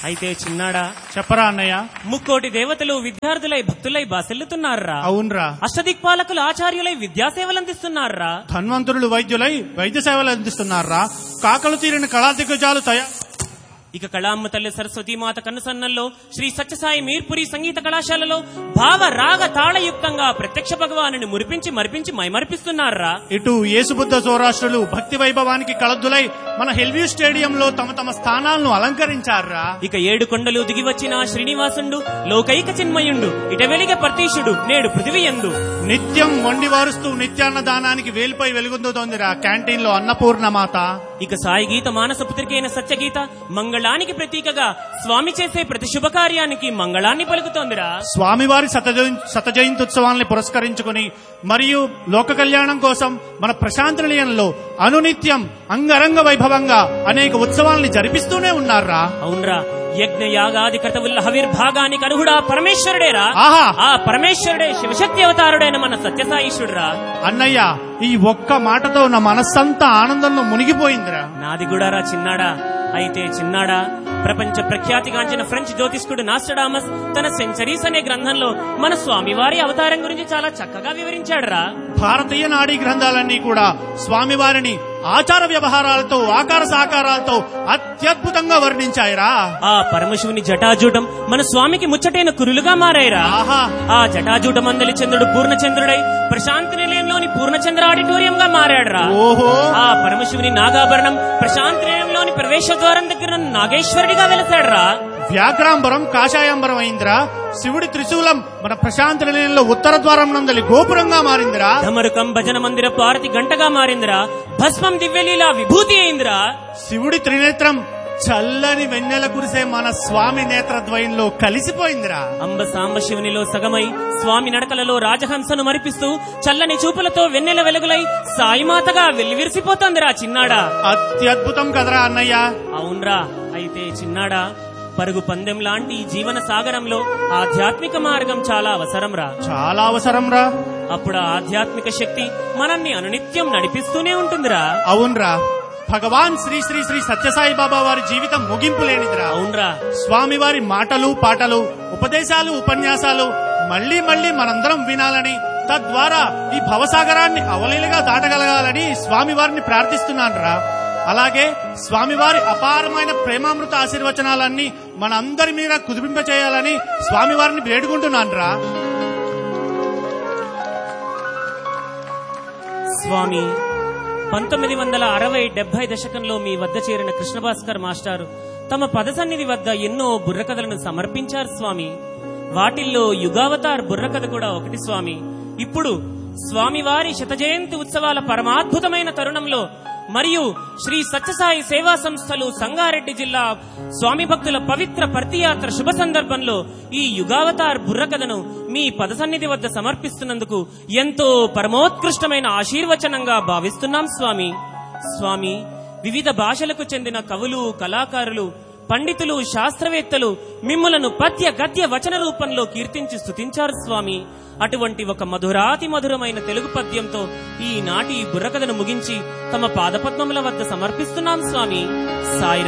అయితే చిన్నాడా చెప్పరా అన్నయ్య ముక్కోటి దేవతలు విద్యార్థులై భక్తులై బాసెల్లుతున్నారా అవునరా అష్టదిక్పాలకులు ఆచార్యులై విద్యాసేవలందిస్తున్నారా ధన్వంతులు వైద్యులై వైద్య సేవలు అందిస్తున్నారా కాకలు తీరిన కళా దిగ్గజాలు తయా ఇక కళామ్మ తల్లి సరస్వతి మాత కన్నుసన్నంలో శ్రీ సత్యసాయి మీర్పురి సంగీత కళాశాలలో భావ రాగ తాళయుక్తంగా ప్రత్యక్ష భగవానుని మురిపించి మరిపించి మైమరిపిస్తున్నారా ఇటు యేసుబుద్ధ సోరాష్ట్రులు భక్తి వైభవానికి కళద్దులై మన హెల్వ్యూ స్టేడియంలో తమ తమ స్థానాలను అలంకరించారా ఇక ఏడు కొండలు దిగి వచ్చిన శ్రీనివాసుండు లోకైక చిన్మయుండు ఇట వెలిగ పర్తీషుడు నేడు పృథివీ ఎందు నిత్యం వండి వారుస్తూ నిత్యాన్న దానానికి వేలుపై వెలుగొందుతోందిరా క్యాంటీన్ లో అన్నపూర్ణ మాత ఇక సాయి గీత మానస పుత్రికైన సత్యగీత మంగళానికి ప్రతీకగా స్వామి చేసే ప్రతి శుభకార్యానికి మంగళాన్ని పలుకుతోందిరా స్వామివారి శతజయ- శతజయంత్యుత్సవాల్ని పురస్కరించుకుని మరియు లోక కళ్యాణం కోసం మన ప్రశాంత నిలయంలో అనునిత్యం అంగరంగ వైభవంగా అనేక ఉత్సవాల్ని జరిపిస్తూనే ఉన్నారా అవునరా యజ్ఞ యాగాది కర్తవుల హవిర్భాగానికి అనుగుడా పరమేశ్వరుడేరా ఆహా ఆ పరమేశ్వరుడే శివశక్తి అవతారుడైన మన సత్యసాయిషుడురా అన్నయ్య ఈ ఒక్క మాటతో నా మనస్సంతా ఆనందంలో మునిగిపోయిందిరా నాది కూడా రా చిన్నాడా అయితే చిన్నాడా ప్రపంచ ప్రఖ్యాతిగాంచిన ఫ్రెంచ్ జ్యోతిష్కుడు నాస్టడామస్ తన సెంచరీస్ అనే గ్రంథంలో మన స్వామివారి అవతారం గురించి చాలా చక్కగా వివరించాడురా భారతీయ నాడీ గ్రంథాలన్నీ కూడా స్వామివారిని ఆచార వ్యవహారాలతో ఆకార సాకారాలతో అత్యద్భుతంగా వర్ణించాయిరా ఆ పరమశివుని జటాజూటం మన స్వామికి ముచ్చటైన కురులుగా మారాయిరా ఆహా ఆ జటాజూట మందలి చంద్రుడు పూర్ణచంద్రుడై ప్రశాంతి నిలయంలోని పూర్ణచంద్ర ఆడిటోరియంగా మారాడురా ఓహో ఆ పరమశివుని నాగాభరణం ప్రశాంతి నిలయంలోని ప్రవేశ ద్వారం దగ్గర నాగేశ్వరుడిగా వెలసాడురా వ్యాఘ్రాంబరం కాషాయాంబరం అయిందిరా శివుడి త్రిశూలం మన ప్రశాంత నిలయంలో ఉత్తర ద్వారం నందలి గోపురంగా మారిందిరా ధమరుకం భజన మందిర పారతి గంటగా మారిందిరా భస్మం దివ్యలీలా విభూతి అయిందిరా శివుడి త్రినేత్రం చల్లని వెన్నెల కురిసే మన స్వామి నేత్రద్వయంలో కలిసిపోయిందిరా అంబ సాంబ శివునిలో సగమై స్వామి నడకలలో రాజహంసను మరిపిస్తూ చల్లని చూపులతో వెన్నెల వెలుగులై సాయిమాతగా వెల్లివిరిసిపోతోందిరా చిన్నాడా అత్యద్భుతం కదరా అన్నయ్య అవునరా అయితే చిన్నాడా పరుగు పందెం లాంటి ఈ జీవన సాగరంలో ఆధ్యాత్మిక మార్గం చాలా అవసరంరా చాలా అవసరం రా అప్పుడు ఆ ఆధ్యాత్మిక శక్తి మనల్ని అనునిత్యం నడిపిస్తూనే ఉంటుందిరా అవునరా భగవాన్ శ్రీ శ్రీ శ్రీ సత్యసాయి బాబా వారి జీవితం ముగింపు లేనిదిరా అవునరా స్వామివారి మాటలు పాటలు ఉపదేశాలు ఉపన్యాసాలు మళ్ళీ మళ్ళీ మనందరం వినాలని తద్వారా ఈ భవసాగరాన్ని అవలీలగా దాటగలగాలని స్వామివారిని ప్రార్థిస్తున్నానురా అలాగే స్వామివారి అపారమైన ప్రేమామృత ఆశీర్వచనాలన్నీ మనందరి మీద కుదిపింపచేయాలని స్వామివారిని వేడుకుంటున్నానురా స్వామి పంతొమ్మిది వందల అరవై డెబ్బై దశకంలో మీ వద్ద చేరిన కృష్ణభాస్కర్ మాస్టారు తమ పద సన్నిధి వద్ద ఎన్నో బుర్రకథలను సమర్పించారు స్వామి వాటిల్లో యుగావతార్ బుర్రకథ కూడా ఒకటి స్వామి ఇప్పుడు స్వామివారి శతజయంతి ఉత్సవాల పరమాద్భుతమైన తరుణంలో మరియు శ్రీ సత్యసాయి సేవా సంస్థలు సంగారెడ్డి జిల్లా స్వామి భక్తుల పవిత్ర పర్తియాత్ర శుభ సందర్భంలో ఈ యుగావతార్ బుర్రకథను మీ పదసన్నిధి వద్ద సమర్పిస్తున్నందుకు ఎంతో పరమోత్కృష్టమైన ఆశీర్వచనంగా భావిస్తున్నాం స్వామి స్వామి వివిధ భాషలకు చెందిన కవులు కళాకారులు పండితులు శాస్త్రవేత్తలు మిమ్ములను పద్య గద్య వచన రూపంలో కీర్తించి స్తుతించారు స్వామి అటువంటి ఒక మధురాతి మధురమైన తెలుగు పద్యంతో ఈనాటి ఈ బుర్రకథను ముగించి తమ పాదపద్మముల వద్ద సమర్పిస్తున్నాం స్వామి సాయి